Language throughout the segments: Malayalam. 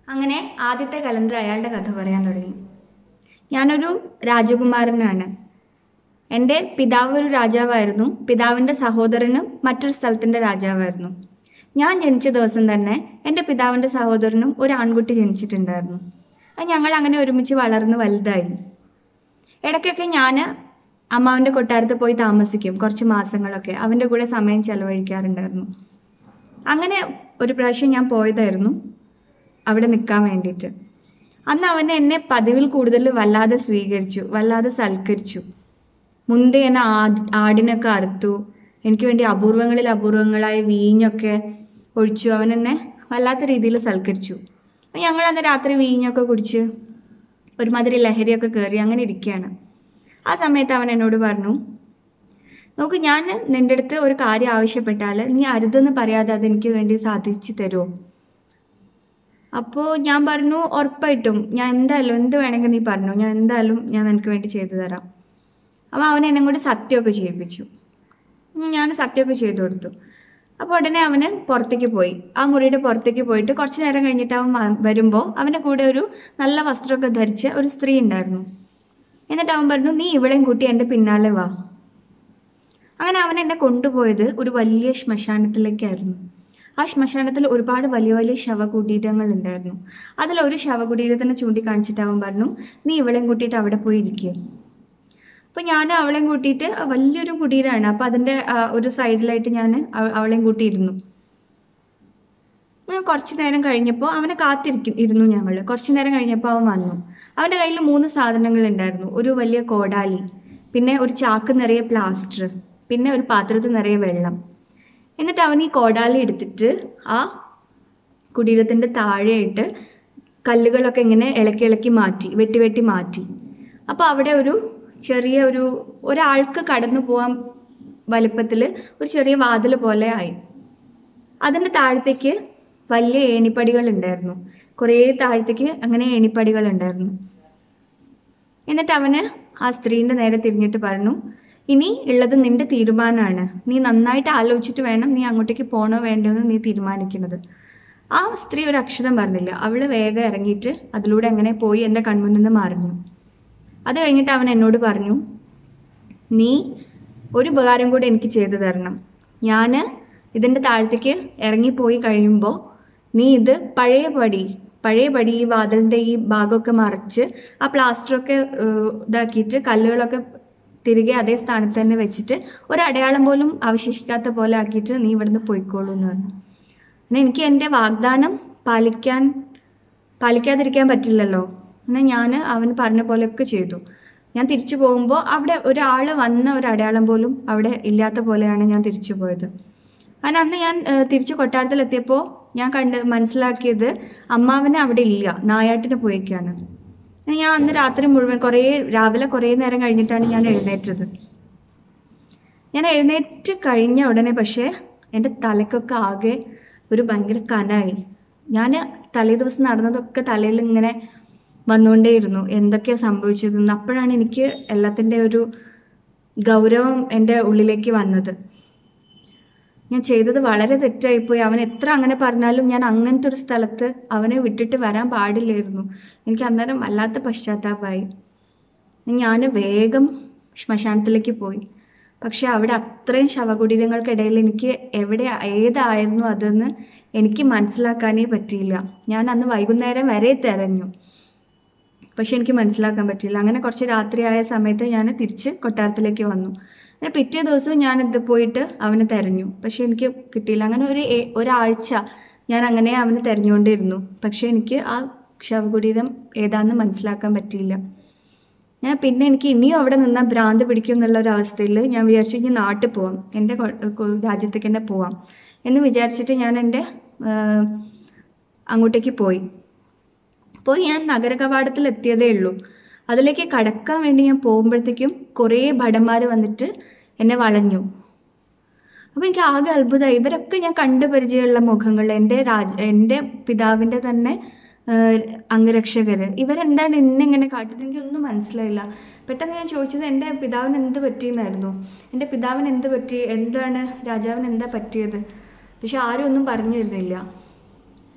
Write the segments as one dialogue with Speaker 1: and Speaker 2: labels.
Speaker 1: അങ്ങനെ ആദ്യത്തെ കലണ്ടർ അയാളുടെ കഥ പറയാൻ തുടങ്ങി ഞാനൊരു രാജകുമാരനാണ് എൻ്റെ പിതാവ് ഒരു രാജാവായിരുന്നു പിതാവിൻ്റെ സഹോദരനും മറ്റൊരു സ്ഥലത്തിൻ്റെ രാജാവായിരുന്നു ഞാൻ ജനിച്ച ദിവസം തന്നെ എൻ്റെ പിതാവിൻ്റെ സഹോദരനും ഒരു ആൺകുട്ടി ജനിച്ചിട്ടുണ്ടായിരുന്നു അത് ഞങ്ങൾ അങ്ങനെ ഒരുമിച്ച് വളർന്ന് വലുതായി ഇടയ്ക്കൊക്കെ ഞാൻ അമ്മാവിൻ്റെ കൊട്ടാരത്ത് പോയി താമസിക്കും കുറച്ച് മാസങ്ങളൊക്കെ അവൻ്റെ കൂടെ സമയം ചെലവഴിക്കാറുണ്ടായിരുന്നു അങ്ങനെ ഒരു പ്രാവശ്യം ഞാൻ പോയതായിരുന്നു അവിടെ നിൽക്കാൻ വേണ്ടിയിട്ട് അന്ന് അവൻ എന്നെ പതിവിൽ കൂടുതൽ വല്ലാതെ സ്വീകരിച്ചു വല്ലാതെ സൽക്കരിച്ചു മുന്തേ എന്നെ ആട് ആടിനൊക്കെ അറുത്തു എനിക്ക് വേണ്ടി അപൂർവങ്ങളിൽ അപൂർവങ്ങളായ വീഞ്ഞൊക്കെ ഒഴിച്ചു അവൻ എന്നെ വല്ലാത്ത രീതിയിൽ സൽക്കരിച്ചു അപ്പോൾ ഞങ്ങൾ അന്ന് രാത്രി വീഞ്ഞൊക്കെ കുടിച്ച് ഒരുമാതിരി ലഹരിയൊക്കെ കയറി അങ്ങനെ ഇരിക്കുകയാണ് ആ സമയത്ത് അവൻ എന്നോട് പറഞ്ഞു നോക്ക് ഞാൻ നിൻ്റെ അടുത്ത് ഒരു കാര്യം ആവശ്യപ്പെട്ടാൽ നീ അരുതെന്ന് പറയാതെ അതെനിക്ക് വേണ്ടി സാധിച്ചു തരുമോ അപ്പോൾ ഞാൻ പറഞ്ഞു ഉറപ്പായിട്ടും ഞാൻ എന്തായാലും എന്ത് വേണമെങ്കിൽ നീ പറഞ്ഞു ഞാൻ എന്തായാലും ഞാൻ നിനക്ക് വേണ്ടി ചെയ്തു തരാം അപ്പോൾ അവൻ എന്നെ കൂടി സത്യമൊക്കെ ചെയ്യിപ്പിച്ചു ഉം, ഞാൻ സത്യമൊക്കെ ചെയ്തു കൊടുത്തു അപ്പോൾ ഉടനെ അവന് പുറത്തേക്ക് പോയി ആ മുറിയുടെ പുറത്തേക്ക് പോയിട്ട് കുറച്ച് നേരം കഴിഞ്ഞിട്ട് അവൻ വ- വരുമ്പോൾ അവൻ്റെ കൂടെ ഒരു നല്ല വസ്ത്രമൊക്കെ ധരിച്ച ഒരു സ്ത്രീ ഉണ്ടായിരുന്നു എന്നിട്ട് അവൻ പറഞ്ഞു നീ ഇവളെയും കൂട്ടി എൻ്റെ പിന്നാലെ വാ അങ്ങനെ അവൻ എന്നെ കൊണ്ടുപോയത് ഒരു വലിയ ശ്മശാനത്തിലേക്കായിരുന്നു ആ ശ്മശാനത്തിൽ ഒരുപാട് വലിയ വലിയ ശവകുടീരങ്ങൾ ഉണ്ടായിരുന്നു അതിലൊരു ശവകുടീരത്തിനെ ചൂണ്ടിക്കാണിച്ചിട്ട് അവൻ പറഞ്ഞു നീ ഇവളെയും കൂട്ടിയിട്ട് അവിടെ പോയി ഇരിക്കുക അപ്പോൾ ഞാൻ അവളെയും കൂട്ടിയിട്ട് ആ വലിയൊരു കുടീരമാണ് അപ്പോൾ അതിൻ്റെ ആ, ഒരു സൈഡിലായിട്ട് ഞാൻ അവ- അവളെയും കൂട്ടിയിരുന്നു ഞാൻ കുറച്ച് നേരം കഴിഞ്ഞപ്പോൾ അവനെ കാത്തിരിക്കും ഇരുന്നു ഞങ്ങൾ കുറച്ച് നേരം കഴിഞ്ഞപ്പോൾ അവൻ വന്നു അവൻ്റെ കയ്യിൽ മൂന്ന് സാധനങ്ങൾ ഉണ്ടായിരുന്നു ഒരു വലിയ കോടാലി പിന്നെ ഒരു ചാക്ക് നിറയെ പ്ലാസ്റ്റർ പിന്നെ ഒരു പാത്രത്തിൽ നിറയെ വെള്ളം എന്നിട്ട് അവൻ ഈ കോടാലി എടുത്തിട്ട് ആ കുടീരത്തിൻ്റെ താഴെയിട്ട് കല്ലുകളൊക്കെ ഇങ്ങനെ ഇളക്കി ഇളക്കി മാറ്റി വെട്ടി വെട്ടി മാറ്റി അപ്പോൾ അവിടെ ഒരു ചെറിയ ഒരു ഒരാൾക്ക് കടന്നു പോകാൻ വലിപ്പത്തിൽ ഒരു ചെറിയ വാതിൽ പോലെ ആയി അതിൻ്റെ താഴത്തേക്ക് വലിയ ഏണിപ്പടികൾ ഉണ്ടായിരുന്നു കുറേ താഴത്തേക്ക് അങ്ങനെ ഏണിപ്പടികൾ ഉണ്ടായിരുന്നു എന്നിട്ട് അവന് ആ സ്ത്രീൻ്റെ നേരെ തിരിഞ്ഞിട്ട് പറഞ്ഞു ഇനി ഉള്ളത് നിന്റെ തീരുമാനമാണ് നീ നന്നായിട്ട് ആലോചിച്ചിട്ട് വേണം നീ അങ്ങോട്ടേക്ക് പോകണോ വേണ്ടോ എന്ന് നീ തീരുമാനിക്കുന്നത് ആ സ്ത്രീ ഒരു അക്ഷരം പറഞ്ഞില്ല അവള് വേഗം ഇറങ്ങിയിട്ട് അതിലൂടെ അങ്ങനെ പോയി എൻ്റെ കൺമുന്നിൽ നിന്ന് മറിഞ്ഞു അത് കഴിഞ്ഞിട്ട് അവൻ എന്നോട് പറഞ്ഞു നീ ഒരു ഉപകാരം കൂടി എനിക്ക് ചെയ്തു തരണം ഞാൻ ഇതിൻ്റെ താഴത്തേക്ക് ഇറങ്ങിപ്പോയി കഴിയുമ്പോൾ നീ ഇത് പഴയ പടി പഴയ പടി ഈ വാതിലിൻ്റെ ഈ ഭാഗമൊക്കെ മറിച്ച് ആ പ്ലാസ്റ്ററൊക്കെ ഏഹ്, ഇതാക്കിയിട്ട് കല്ലുകളൊക്കെ തിരികെ അതേ സ്ഥാനത്ത് തന്നെ വെച്ചിട്ട് ഒരു അടയാളം പോലും അവശേഷിക്കാത്ത പോലെ ആക്കിയിട്ട് നീ ഇവിടുന്ന് പോയിക്കോളൂ എന്ന് പറഞ്ഞു അങ്ങനെ എനിക്ക് എൻ്റെ വാഗ്ദാനം പാലിക്കാൻ പാലിക്കാതിരിക്കാൻ പറ്റില്ലല്ലോ അങ്ങനെ ഞാൻ അവൻ പറഞ്ഞ പോലെയൊക്കെ ചെയ്തു ഞാൻ തിരിച്ചു പോകുമ്പോൾ അവിടെ ഒരാൾ വന്ന ഒരു അടയാളം പോലും അവിടെ ഇല്ലാത്ത പോലെയാണ് ഞാൻ തിരിച്ചു പോയത് അങ്ങനെ അന്ന് ഞാൻ ഏഹ്, തിരിച്ച് കൊട്ടാരത്തിലെത്തിയപ്പോൾ ഞാൻ കണ്ട് മനസ്സിലാക്കിയത് അമ്മാവനെ അവിടെ ഇല്ല നായാട്ടിന് പോയേക്കാണ് അങ്ങനെ ഞാൻ അന്ന് രാത്രി മുഴുവൻ കുറേ രാവിലെ കുറേ നേരം കഴിഞ്ഞിട്ടാണ് ഞാൻ എഴുന്നേറ്റത് ഞാൻ എഴുന്നേറ്റ് കഴിഞ്ഞ ഉടനെ പക്ഷേ എൻ്റെ തലക്കൊക്കെ ആകെ ഒരു ഭയങ്കര കനായി ഞാൻ തലേ ദിവസം നടന്നതൊക്കെ തലയിൽ ഇങ്ങനെ വന്നുകൊണ്ടേയിരുന്നു എന്തൊക്കെയാണ് സംഭവിച്ചതെന്ന് അപ്പോഴാണ് എനിക്ക് എല്ലാത്തിൻ്റെ ഒരു ഗൗരവം എൻ്റെ ഉള്ളിലേക്ക് വന്നത് ഞാൻ ചെയ്തത് വളരെ തെറ്റായിപ്പോയി അവൻ എത്ര അങ്ങനെ പറഞ്ഞാലും ഞാൻ അങ്ങനത്തെ ഒരു സ്ഥലത്ത് അവനെ വിട്ടിട്ട് വരാൻ പാടില്ലായിരുന്നു എനിക്ക് അന്നേരം വല്ലാത്ത പശ്ചാത്താപമായി ഞാൻ വേഗം ശ്മശാനത്തിലേക്ക് പോയി പക്ഷെ അവിടെ അത്രയും ശവകുടീരങ്ങൾക്കിടയിൽ എനിക്ക് എവിടെ ഏതായിരുന്നു അതെന്ന് എനിക്ക് മനസ്സിലാക്കാനേ പറ്റിയില്ല ഞാൻ അന്ന് വൈകുന്നേരം വരെ തിരഞ്ഞു പക്ഷെ എനിക്ക് മനസ്സിലാക്കാൻ പറ്റിയില്ല അങ്ങനെ കുറച്ച് രാത്രിയായ സമയത്ത് ഞാൻ തിരിച്ച് കൊട്ടാരത്തിലേക്ക് വന്നു അങ്ങനെ പിറ്റേ ദിവസം ഞാൻ ഇത് പോയിട്ട് അവനെ തെരഞ്ഞു പക്ഷെ എനിക്ക് കിട്ടിയില്ല അങ്ങനെ ഒരു ഏ- ഒരാഴ്ച ഞാൻ അങ്ങനെ അവനെ തെരഞ്ഞുകൊണ്ടിരുന്നു പക്ഷെ എനിക്ക് ആ ശവകുടീരം ഏതാണെന്ന് മനസ്സിലാക്കാൻ പറ്റിയില്ല ഞാൻ പിന്നെ എനിക്ക് ഇനിയും അവിടെ നിന്നാൽ ഭ്രാന്ത് പിടിക്കും എന്നുള്ള ഒരു അവസ്ഥയിൽ ഞാൻ വിചാരിച്ചു ഇനി നാട്ടിൽ പോവാം എൻ്റെ കൊ- കൊ- രാജ്യത്തേക്ക് തന്നെ പോവാം എന്ന് വിചാരിച്ചിട്ട് ഞാൻ എൻ്റെ ആ, അങ്ങോട്ടേക്ക് പോയി പോയി ഞാൻ നഗര കവാടത്തിൽ എത്തിയതേ ഉള്ളൂ അതിലേക്ക് കടക്കാൻ വേണ്ടി ഞാൻ പോകുമ്പോഴത്തേക്കും കുറേ ഭടന്മാർ വന്നിട്ട് എന്നെ വളഞ്ഞു അപ്പോൾ എനിക്ക് ആകെ അത്ഭുതമായി ഇവരൊക്കെ ഞാൻ കണ്ടു പരിചയമുള്ള മുഖങ്ങൾ എൻ്റെ രാജ എൻ്റെ പിതാവിൻ്റെ തന്നെ ആഹ്, അംഗരക്ഷകര് ഇവരെന്താണ് എന്നെ ഇങ്ങനെ കാട്ടിയത് എനിക്കൊന്നും മനസ്സിലായില്ല പെട്ടെന്ന് ഞാൻ ചോദിച്ചത് എൻ്റെ പിതാവിന് എന്ത് പറ്റിയെന്നായിരുന്നു എൻ്റെ പിതാവിന് എന്ത് പറ്റി എന്താണ് രാജാവിന് എന്താ പറ്റിയത് പക്ഷെ ആരും ഒന്നും പറഞ്ഞു തരുന്നില്ല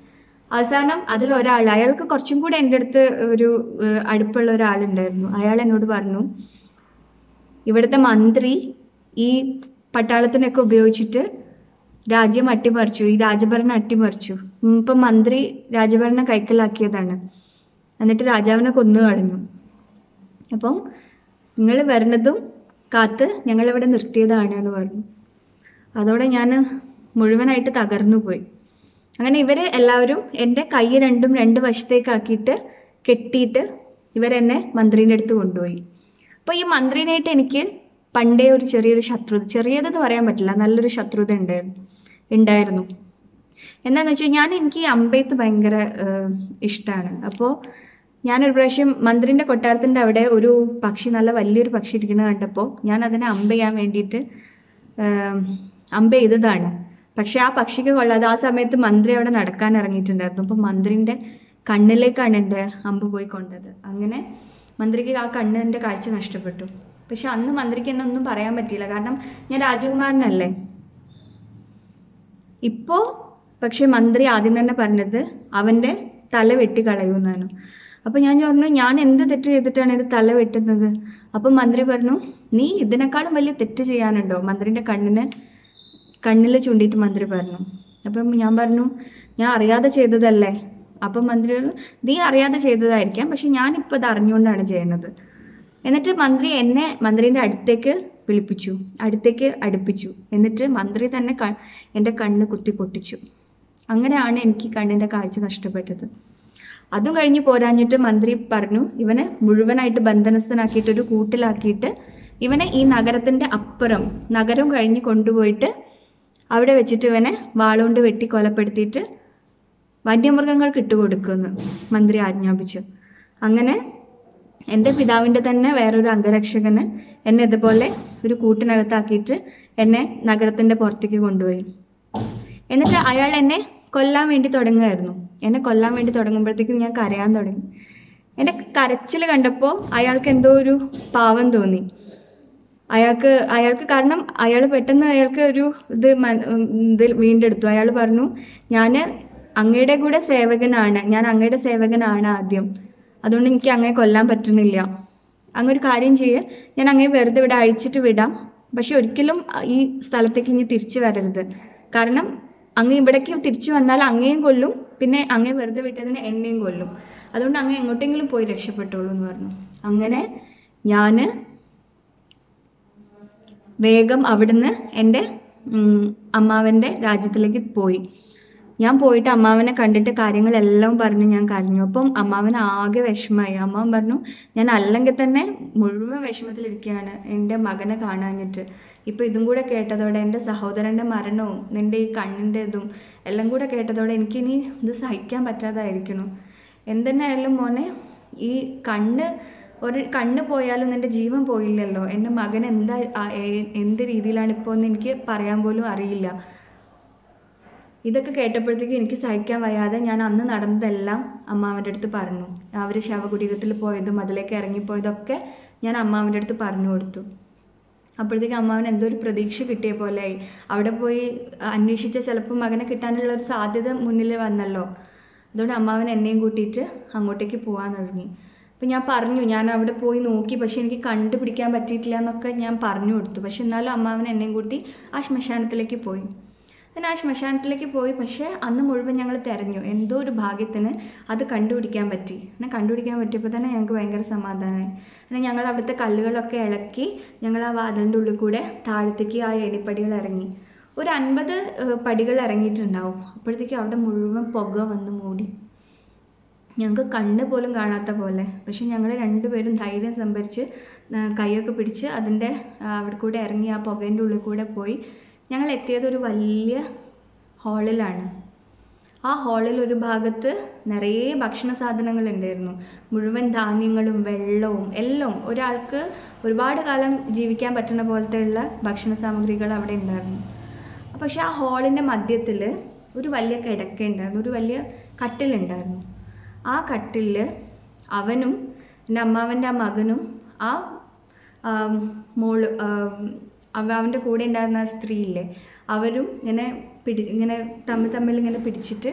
Speaker 1: അവസാനം അതിൽ ഒരാൾ അയാൾക്ക് കുറച്ചും കൂടെ എൻ്റെ അടുത്ത് ഒരു ഏഹ്, അടുപ്പുള്ള ഒരാളുണ്ടായിരുന്നു അയാൾ എന്നോട് പറഞ്ഞു ഇവിടുത്തെ മന്ത്രി ഈ പട്ടാളത്തിനൊക്കെ ഉപയോഗിച്ചിട്ട് രാജ്യം അട്ടിമറിച്ചു ഈ രാജഭരണം അട്ടിമറിച്ചു ഉം, ഇപ്പം മന്ത്രി രാജഭരണം കൈക്കലാക്കിയതാണ് എന്നിട്ട് രാജാവിനെ കൊന്നു കളഞ്ഞു അപ്പം നിങ്ങൾ വരുന്നതും കാത്ത് ഞങ്ങളിവിടെ നിർത്തിയതാണ് എന്ന് പറഞ്ഞു അതോടെ ഞാൻ മുഴുവനായിട്ട് തകർന്നു പോയി അങ്ങനെ ഇവർ എല്ലാവരും എൻ്റെ കൈ രണ്ടും രണ്ട് വശത്തേക്കാക്കിയിട്ട് കെട്ടിയിട്ട് ഇവരെന്നെ മന്ത്രീൻ്റെ അടുത്ത് കൊണ്ടുപോയി അപ്പോൾ ഈ മന്ത്രിനായിട്ട് എനിക്ക് പണ്ടേ ഒരു ചെറിയൊരു ശത്രുത ചെറിയതെന്ന് പറയാൻ പറ്റില്ല നല്ലൊരു ശത്രുത ഉണ്ടായിരുന്നു ഉണ്ടായിരുന്നു എന്താണെന്ന് വെച്ചാൽ ഞാൻ എനിക്ക് ഈ അമ്പെയ്ത്ത് ഭയങ്കര ഇഷ്ടമാണ് അപ്പോൾ ഞാനൊരു പ്രാവശ്യം മന്ത്രിൻ്റെ കൊട്ടാരത്തിൻ്റെ അവിടെ ഒരു പക്ഷി നല്ല വലിയൊരു പക്ഷി ഇരിക്കുന്നത് കണ്ടപ്പോൾ ഞാൻ അതിനെ അമ്പ ചെയ്യാൻ വേണ്ടിയിട്ട് ഏം, അമ്പ ചെയ്തതാണ് പക്ഷെ ആ പക്ഷിക്ക് കൊള്ളാതെ ആ സമയത്ത് മന്ത്രി അവിടെ നടക്കാൻ ഇറങ്ങിയിട്ടുണ്ടായിരുന്നു അപ്പോൾ മന്ത്രിൻ്റെ കണ്ണിലേക്കാണ് എൻ്റെ അമ്പ് പോയി കൊണ്ടത് അങ്ങനെ മന്ത്രിക്ക് ആ കണ്ണിൻ്റെ കാഴ്ച നഷ്ടപ്പെട്ടു പക്ഷെ അന്ന് മന്ത്രിക്ക് എന്നെ ഒന്നും പറയാൻ പറ്റിയില്ല കാരണം ഞാൻ രാജകുമാരനല്ലേ ഇപ്പോൾ പക്ഷെ മന്ത്രി ആദ്യം തന്നെ പറഞ്ഞത് അവൻ്റെ തല വെട്ടി കളയുമെന്നാണ് അപ്പോൾ ഞാൻ പറഞ്ഞു ഞാൻ എന്ത് തെറ്റ് ചെയ്തിട്ടാണ് ഇത് തല വെട്ടുന്നത് അപ്പം മന്ത്രി പറഞ്ഞു നീ ഇതിനേക്കാളും വലിയ തെറ്റ് ചെയ്യാനുണ്ടോ മന്ത്രിൻ്റെ കണ്ണിന് കണ്ണിൽ ചൂണ്ടിയിട്ട് മന്ത്രി പറഞ്ഞു അപ്പം ഞാൻ പറഞ്ഞു ഞാൻ അറിയാതെ ചെയ്തതല്ലേ അപ്പം മന്ത്രി പറഞ്ഞു നീ അറിയാതെ ചെയ്തതായിരിക്കാം പക്ഷെ ഞാനിപ്പോൾ ഇത് അറിഞ്ഞുകൊണ്ടാണ് ചെയ്യുന്നത് എന്നിട്ട് മന്ത്രി എന്നെ മന്ത്രിൻ്റെ അടുത്തേക്ക് വിളിപ്പിച്ചു അടുത്തേക്ക് അടുപ്പിച്ചു എന്നിട്ട് മന്ത്രി തന്നെ ക എൻ്റെ കണ്ണ് കുത്തി പൊട്ടിച്ചു അങ്ങനെയാണ് എനിക്ക് കണ്ണിൻ്റെ കാഴ്ച നഷ്ടപ്പെട്ടത് അതും കഴിഞ്ഞ് പോരാഞ്ഞിട്ട് മന്ത്രി പറഞ്ഞു ഇവനെ മുഴുവനായിട്ട് ബന്ധനസ്ഥനാക്കിയിട്ട് ഒരു കൂട്ടിലാക്കിയിട്ട് ഇവനെ ഈ നഗരത്തിൻ്റെ അപ്പുറം നഗരം കഴിഞ്ഞ് കൊണ്ടുപോയിട്ട് അവിടെ വെച്ചിട്ട് ഇവനെ വാളുകൊണ്ട് വെട്ടി കൊലപ്പെടുത്തിയിട്ട് വന്യമൃഗങ്ങൾക്ക് ഇട്ടുകൊടുക്കുമെന്ന് മന്ത്രി ആജ്ഞാപിച്ചു അങ്ങനെ എൻ്റെ പിതാവിൻ്റെ തന്നെ വേറൊരു അംഗരക്ഷകന് എന്നെ ഇതുപോലെ ഒരു കൂട്ടിനകത്താക്കിയിട്ട് എന്നെ നഗരത്തിൻ്റെ പുറത്തേക്ക് കൊണ്ടുപോയി എന്നിട്ട് അയാൾ എന്നെ കൊല്ലാൻ വേണ്ടി തുടങ്ങുമായിരുന്നു എന്നെ കൊല്ലാൻ വേണ്ടി തുടങ്ങുമ്പോഴത്തേക്കും ഞാൻ കരയാൻ തുടങ്ങി എൻ്റെ കരച്ചിൽ കണ്ടപ്പോൾ അയാൾക്ക് എന്തോ ഒരു പാവം തോന്നി അയാൾക്ക് അയാൾക്ക് കാരണം അയാൾ പെട്ടെന്ന് അയാൾക്ക് ഒരു ഇത് മന- ഉം, ഇത് വീണ്ടെടുത്തു അയാൾ പറഞ്ഞു ഞാൻ അങ്ങയുടെ കൂടെ സേവകനാണ് ഞാൻ അങ്ങയുടെ സേവകനാണ് ആദ്യം അതുകൊണ്ട് എനിക്ക് അങ്ങയെ കൊല്ലാൻ പറ്റുന്നില്ല അങ്ങ് ഒരു കാര്യം ചെയ്യ് ഞാൻ അങ്ങയെ വെറുതെ ഇവിടെ അഴിച്ചിട്ട് വിടാം പക്ഷെ ഒരിക്കലും ഈ സ്ഥലത്തേക്ക് ഇനി തിരിച്ചു വരരുത് കാരണം അങ്ങ് ഇവിടേക്ക് തിരിച്ചു വന്നാൽ അങ്ങയും കൊല്ലും പിന്നെ അങ്ങയെ വെറുതെ വിട്ടതിന് എന്നെയും കൊല്ലും അതുകൊണ്ട് അങ്ങ് എങ്ങോട്ടെങ്കിലും പോയി രക്ഷപ്പെട്ടോളൂ എന്ന് പറഞ്ഞു അങ്ങനെ ഞാൻ വേഗം അവിടുന്ന് എൻ്റെ ഉം, അമ്മാവൻ്റെ രാജ്യത്തിലേക്ക് പോയി ഞാൻ പോയിട്ട് അമ്മാവനെ കണ്ടിട്ട് കാര്യങ്ങളെല്ലാം പറഞ്ഞ് ഞാൻ കരഞ്ഞു അപ്പം അമ്മാവൻ ആകെ വിഷമമായി അമ്മാവൻ പറഞ്ഞു ഞാൻ അല്ലെങ്കിൽ തന്നെ മുഴുവൻ വിഷമത്തിലിരിക്കുകയാണ് എൻ്റെ മകനെ കാണാഞ്ഞിട്ട് ഇപ്പം ഇതും കൂടെ കേട്ടതോടെ എൻ്റെ സഹോദരൻ്റെ മരണവും നിൻ്റെ ഈ കണ്ണിൻ്റെ ഇതും എല്ലാം കൂടെ കേട്ടതോടെ എനിക്കിനി ഇത് സഹിക്കാൻ പറ്റാതായിരിക്കണു എന്തെന്നായാലും മോനെ ഈ കണ്ണ് ഒരു കണ്ണ് പോയാലും എൻ്റെ ജീവൻ പോയില്ലല്ലോ എൻ്റെ മകൻ എന്താ ആ, ഏ- എന്ത് രീതിയിലാണ് ഇപ്പോൾ എന്ന് എനിക്ക് പറയാൻ പോലും അറിയില്ല ഇതൊക്കെ കേട്ടപ്പോഴത്തേക്കും എനിക്ക് സഹിക്കാൻ വയ്യാതെ ഞാൻ അന്ന് നടന്നതെല്ലാം അമ്മാവൻ്റെ അടുത്ത് പറഞ്ഞു അവർ ശവകുടീരത്തിൽ പോയതും അതിലേക്ക് ഇറങ്ങിപ്പോയതൊക്കെ ഞാൻ അമ്മാവൻ്റെ അടുത്ത് പറഞ്ഞു കൊടുത്തു അപ്പോഴത്തേക്കും അമ്മാവൻ എന്തോ ഒരു പ്രതീക്ഷ കിട്ടിയ പോലെയായി അവിടെ പോയി അന്വേഷിച്ച ചിലപ്പോൾ മകനെ കിട്ടാനുള്ള ഒരു സാധ്യത മുന്നിൽ വന്നല്ലോ അതുകൊണ്ട് അമ്മാവൻ എന്നെയും കൂട്ടിയിട്ട് അങ്ങോട്ടേക്ക് പോകാൻ തുടങ്ങി അപ്പം ഞാൻ പറഞ്ഞു ഞാൻ അവിടെ പോയി നോക്കി പക്ഷെ എനിക്ക് കണ്ടുപിടിക്കാൻ പറ്റിയിട്ടില്ല എന്നൊക്കെ ഞാൻ പറഞ്ഞു കൊടുത്തു പക്ഷെ എന്നാലും അമ്മാവൻ എന്നെയും കൂട്ടി ആ ശ്മശാനത്തിലേക്ക് പോയി അങ്ങനെ ആ ശ്മശാനത്തിലേക്ക് പോയി പക്ഷേ അന്ന് മുഴുവൻ ഞങ്ങൾ തിരഞ്ഞു എന്തോ ഒരു ഭാഗ്യത്തിന് അത് കണ്ടുപിടിക്കാൻ പറ്റി അങ്ങനെ കണ്ടുപിടിക്കാൻ പറ്റിയപ്പോൾ തന്നെ ഞങ്ങൾക്ക് ഭയങ്കര സമാധാനമായി അങ്ങനെ ഞങ്ങൾ അവിടുത്തെ കല്ലുകളൊക്കെ ഇളക്കി ഞങ്ങൾ ആ വാതിലിൻ്റെ ഉള്ളിൽ കൂടെ താഴത്തേക്ക് ആ എണിപ്പടികൾ ഇറങ്ങി ഒരു അൻപത് ഏഹ്, പടികൾ ഇറങ്ങിയിട്ടുണ്ടാവും അപ്പോഴത്തേക്കും അവിടെ മുഴുവൻ പുക വന്ന് മൂടി ഞങ്ങൾക്ക് കണ്ണ് പോലും കാണാത്ത പോലെ പക്ഷെ ഞങ്ങൾ രണ്ടുപേരും ധൈര്യം സംഭരിച്ച് ആ, കൈയൊക്കെ പിടിച്ച് അതിൻ്റെ ആ, അവിടെ കൂടെ ഇറങ്ങി ആ പുകേൻ്റെ ഉള്ളിൽ കൂടെ പോയി ഞങ്ങൾ എത്തിയത് ഒരു വലിയ ഹാളിലാണ് ആ ഹാളിൽ ഒരു ഭാഗത്ത് നിറയെ ഭക്ഷണ സാധനങ്ങൾ ഉണ്ടായിരുന്നു മുഴുവൻ ധാന്യങ്ങളും വെള്ളവും എല്ലാം ഒരാൾക്ക് ഒരുപാട് കാലം ജീവിക്കാൻ പറ്റുന്ന പോലത്തെ ഉള്ള ഭക്ഷണ സാമഗ്രികൾ അവിടെ ഉണ്ടായിരുന്നു പക്ഷെ ആ ഹാളിൻ്റെ മധ്യത്തിൽ ഒരു വലിയ കിടക്കയുണ്ടായിരുന്നു ഒരു വലിയ കട്ടിലുണ്ടായിരുന്നു ആ കട്ടിലിൽ അവനും എൻ്റെ അമ്മാവൻ്റെ ആ മകനും ആ ആം, മോള് ആം, അവ- അവൻ്റെ കൂടെ ഉണ്ടായിരുന്ന ആ സ്ത്രീയില്ലേ അവരും ഇങ്ങനെ പിടി ഇങ്ങനെ തമ്മിൽ തമ്മിൽ ഇങ്ങനെ പിടിച്ചിട്ട്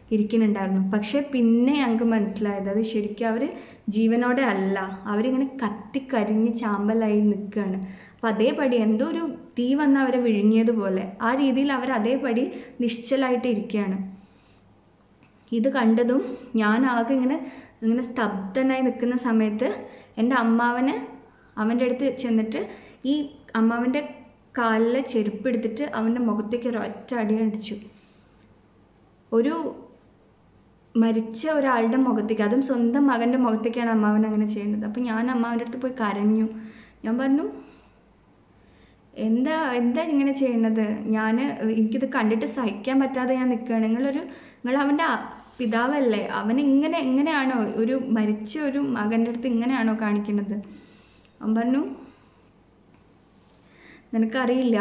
Speaker 1: ഇരിക്കുന്നുണ്ടായിരുന്നു പക്ഷെ പിന്നെ ഞങ്ങൾക്ക് മനസ്സിലായത് അത് ശരിക്കും അവർ ജീവനോടെ അല്ല അവരിങ്ങനെ കത്തിക്കരിഞ്ഞ് ചാമ്പലായി നിൽക്കുകയാണ് അപ്പം അതേപടി എന്തോ ഒരു തീ വന്ന് അവരെ വിഴുങ്ങിയതുപോലെ ആ രീതിയിൽ അവർ അതേപടി നിശ്ചലായിട്ട് ഇരിക്കുകയാണ് ഇത് കണ്ടതും ഞാൻ ആകെ ഇങ്ങനെ ഇങ്ങനെ സ്തബ്ധനായി നിൽക്കുന്ന സമയത്ത് എൻ്റെ അമ്മാവന് അവൻ്റെ അടുത്ത് ചെന്നിട്ട് ഈ അമ്മാവൻ്റെ കാലിലെ ചെരുപ്പ് എടുത്തിട്ട് അവൻ്റെ മുഖത്തേക്ക് ഒരു ഒറ്റ അടി അടിച്ചു ഒരു മരിച്ച ഒരാളുടെ മുഖത്തേക്ക് അതും സ്വന്തം മകൻ്റെ മുഖത്തേക്കാണ് അമ്മാവൻ അങ്ങനെ ചെയ്യുന്നത് അപ്പം ഞാൻ അമ്മാവൻ്റെ അടുത്ത് പോയി കരഞ്ഞു ഞാൻ പറഞ്ഞു എന്താ എന്താ ഇങ്ങനെ ചെയ്യുന്നത് ഞാൻ എനിക്കിത് കണ്ടിട്ട് സഹിക്കാൻ പറ്റാതെ ഞാൻ നിൽക്കുകയാണ് നിങ്ങളൊരു നിങ്ങൾ അവൻ്റെ അ- പിതാവല്ലേ അവൻ ഇങ്ങനെ എങ്ങനെയാണോ ഒരു മരിച്ച ഒരു മകൻ്റെ അടുത്ത് ഇങ്ങനെയാണോ കാണിക്കുന്നത് അവൻ പറഞ്ഞു നിനക്കറിയില്ല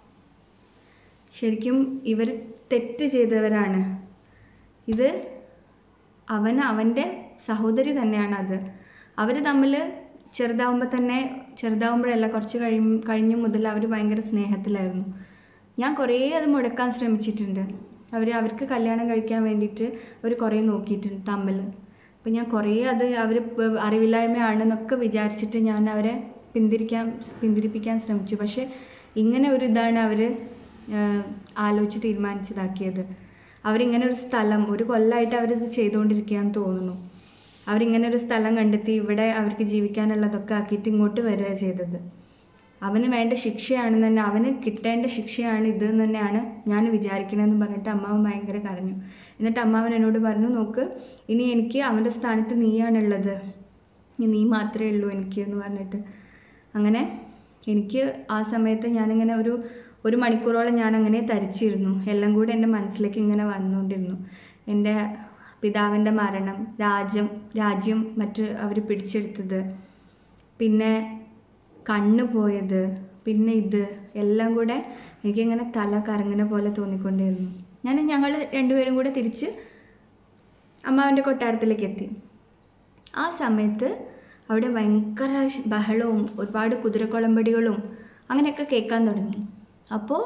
Speaker 1: ശരിക്കും ഇവർ തെറ്റ് ചെയ്തവരാണ് ഇത് അവൻ അവൻ്റെ സഹോദരി തന്നെയാണ് അത് അവർ തമ്മിൽ ചെറുതാവുമ്പോൾ തന്നെ ചെറുതാവുമ്പോഴല്ല കുറച്ച് കഴിയും കഴിഞ്ഞു മുതൽ അവർ ഭയങ്കര സ്നേഹത്തിലായിരുന്നു ഞാൻ കുറേ അത് മുടക്കാൻ ശ്രമിച്ചിട്ടുണ്ട് അവർ അവർക്ക് കല്യാണം കഴിക്കാൻ വേണ്ടിയിട്ട് അവർ കുറേ നോക്കിയിട്ടുണ്ട് തമ്മിൽ അപ്പം ഞാൻ കുറേ അത് അവർ അറിവില്ലായ്മയാണെന്നൊക്കെ വിചാരിച്ചിട്ട് ഞാൻ അവരെ പിന്തിരിക്കാൻ പിന്തിരിപ്പിക്കാൻ ശ്രമിച്ചു പക്ഷേ ഇങ്ങനെ ഒരു ഇതാണ് അവർ ആലോചിച്ച് തീരുമാനിച്ചതാക്കിയത് അവരിങ്ങനെ ഒരു സ്ഥലം ഒരു കൊല്ലമായിട്ട് അവരിത് ചെയ്തുകൊണ്ടിരിക്കുകയെന്ന് തോന്നുന്നു അവരിങ്ങനെ ഒരു സ്ഥലം കണ്ടെത്തി ഇവിടെ അവർക്ക് ജീവിക്കാനുള്ളതൊക്കെ ആക്കിയിട്ട് ഇങ്ങോട്ട് വരിക ചെയ്തത് അവന് വേണ്ട ശിക്ഷയാണെന്ന് തന്നെ അവന് കിട്ടേണ്ട ശിക്ഷയാണ് ഇത് എന്ന് തന്നെയാണ് ഞാൻ വിചാരിക്കണമെന്ന് പറഞ്ഞിട്ട് അമ്മാവൻ ഭയങ്കര കരഞ്ഞു എന്നിട്ട് അമ്മാവൻ എന്നോട് പറഞ്ഞു നോക്ക് ഇനി എനിക്ക് അവൻ്റെ സ്ഥാനത്ത് നീയാണുള്ളത് ഇനി നീ മാത്രമേ ഉള്ളൂ എനിക്ക് എന്ന് പറഞ്ഞിട്ട് അങ്ങനെ എനിക്ക് ആ സമയത്ത് ഞാനിങ്ങനെ ഒരു ഒരു മണിക്കൂറോളം ഞാൻ അങ്ങനെ തരിച്ചിരുന്നു എല്ലാം കൂടെ എൻ്റെ മനസ്സിലേക്ക് ഇങ്ങനെ വന്നുകൊണ്ടിരുന്നു എൻ്റെ പിതാവിൻ്റെ മരണം രാജ്യം രാജ്യം മറ്റ് അവർ പിടിച്ചെടുത്തത് പിന്നെ കണ്ണ് പോയത് പിന്നെ ഇത് എല്ലാം കൂടെ എനിക്കിങ്ങനെ തല കറങ്ങുന്ന പോലെ തോന്നിക്കൊണ്ടിരുന്നു ഞാൻ ഞങ്ങൾ രണ്ടുപേരും കൂടെ തിരിച്ച് അമ്മാവൻ്റെ കൊട്ടാരത്തിലേക്ക് എത്തി ആ സമയത്ത് അവിടെ ഭയങ്കര ശ്- ബഹളവും ഒരുപാട് കുതിരക്കുളമ്പടികളും അങ്ങനെയൊക്കെ കേൾക്കാൻ തുടങ്ങി അപ്പോൾ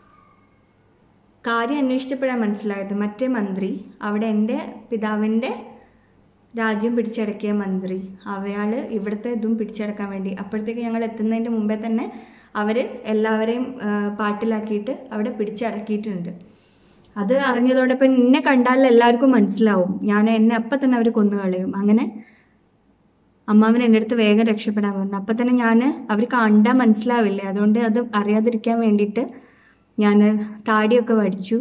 Speaker 1: കാര്യം അന്വേഷിച്ചപ്പോഴാണ് മനസ്സിലായത് മറ്റേ മന്ത്രി അവിടെ എൻ്റെ പിതാവിൻ്റെ രാജ്യം പിടിച്ചടക്കിയ മന്ത്രി അവയാൾ ഇവിടുത്തെ ഇതും പിടിച്ചടക്കാൻ വേണ്ടി അപ്പോഴത്തേക്ക് ഞങ്ങൾ എത്തുന്നതിൻ്റെ മുമ്പേ തന്നെ അവർ എല്ലാവരെയും ആ, പാട്ടിലാക്കിയിട്ട് അവിടെ പിടിച്ചടക്കിയിട്ടുണ്ട് അത് അറിഞ്ഞതോടെ ഇപ്പം എന്നെ കണ്ടാൽ എല്ലാവർക്കും മനസ്സിലാവും ഞാൻ എന്നെ അപ്പം തന്നെ അവർ കൊന്നു കളയും അങ്ങനെ അമ്മാവൻ എൻ്റെ അടുത്ത് വേഗം രക്ഷപ്പെടാൻ പറഞ്ഞു അപ്പം തന്നെ ഞാൻ അവർ കണ്ടാൽ മനസ്സിലാവില്ലേ അതുകൊണ്ട് അത് അറിയാതിരിക്കാൻ വേണ്ടിയിട്ട് ഞാൻ താടിയൊക്കെ വടിച്ചു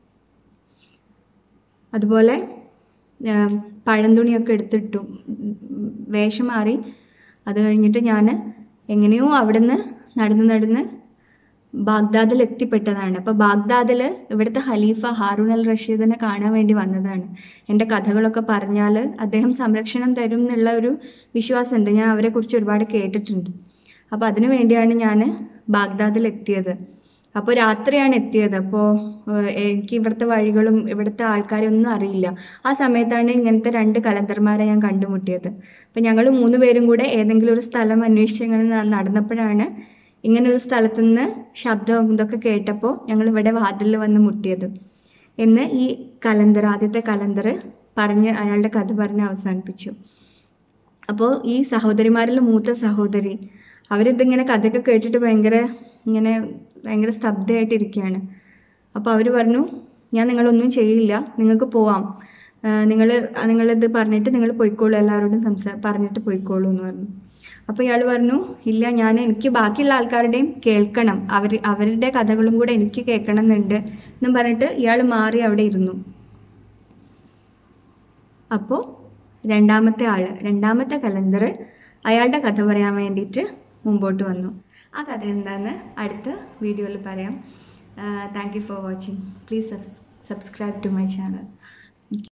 Speaker 1: അതുപോലെ ആം, പഴന്തുണിയൊക്കെ എടുത്തിട്ടു ഉം, വേഷം മാറി അത് കഴിഞ്ഞിട്ട് ഞാൻ എങ്ങനെയോ അവിടുന്ന് നടന്ന് നടന്ന് ബാഗ്ദാദിൽ എത്തിപ്പെട്ടതാണ് അപ്പോൾ ബാഗ്ദാദിൽ ഇവിടുത്തെ ഖലീഫ ഹാറൂൺ അൽ റഷീദിനെ കാണാൻ വേണ്ടി വന്നതാണ് എൻ്റെ കഥകളൊക്കെ പറഞ്ഞാൽ അദ്ദേഹം സംരക്ഷണം തരും എന്നുള്ള ഒരു വിശ്വാസമുണ്ട് ഞാൻ അവരെക്കുറിച്ച് ഒരുപാട് കേട്ടിട്ടുണ്ട് അപ്പോൾ അതിനു വേണ്ടിയാണ് ഞാൻ ബാഗ്ദാദിൽ എത്തിയത് അപ്പോൾ രാത്രിയാണ് എത്തിയത് അപ്പോൾ എനിക്ക് ഇവിടുത്തെ വഴികളും ഇവിടുത്തെ ആൾക്കാരെ ഒന്നും അറിയില്ല ആ സമയത്താണ് ഇങ്ങനത്തെ രണ്ട് കലന്തർമാരെ ഞാൻ കണ്ടുമുട്ടിയത് അപ്പോൾ ഞങ്ങൾ മൂന്ന് പേരും കൂടെ ഏതെങ്കിലും ഒരു സ്ഥലം അന്വേഷിച്ച് ഇങ്ങനെ ന- നടന്നപ്പോഴാണ് ഇങ്ങനെ ഒരു സ്ഥലത്തു നിന്ന് ശബ്ദം ഇതൊക്കെ കേട്ടപ്പോൾ ഞങ്ങൾ ഇവിടെ വാതിലിൽ വന്ന് മുട്ടിയത് എന്ന് ഈ കലന്തർ ആദ്യത്തെ കലന്തർ പറഞ്ഞ് അയാളുടെ കഥ പറഞ്ഞ് അവസാനിപ്പിച്ചു അപ്പോൾ ഈ സഹോദരിമാരിൽ മൂത്ത സഹോദരി അവരിതിങ്ങനെ കഥയൊക്കെ കേട്ടിട്ട് ഭയങ്കര ഇങ്ങനെ ഭയങ്കര സ്തബ്ധയായിട്ടിരിക്കുകയാണ് അപ്പോൾ അവർ പറഞ്ഞു ഞാൻ നിങ്ങളൊന്നും ചെയ്യില്ല നിങ്ങൾക്ക് പോവാം നിങ്ങൾ നിങ്ങളിത് പറഞ്ഞിട്ട് നിങ്ങൾ പോയിക്കോളൂ എല്ലാവരോടും സംസാ പറഞ്ഞിട്ട് പോയിക്കോളൂ എന്ന് പറഞ്ഞു അപ്പോൾ ഇയാൾ പറഞ്ഞു ഇല്ല ഞാൻ എനിക്ക് ബാക്കിയുള്ള ആൾക്കാരുടെയും കേൾക്കണം അവർ അവരുടെ കഥകളും കൂടെ എനിക്ക് കേൾക്കണം എന്നുണ്ട് എന്നും പറഞ്ഞിട്ട് ഇയാൾ മാറി അവിടെ ഇരുന്നു അപ്പോൾ രണ്ടാമത്തെ ആള് രണ്ടാമത്തെ കലണ്ടർ അയാളുടെ കഥ പറയാൻ വേണ്ടിയിട്ട് മുമ്പോട്ട് വന്നു ആ കഥ എന്താണെന്ന് അടുത്ത വീഡിയോയിൽ പറയാം thank you for watching please subscribe to my channel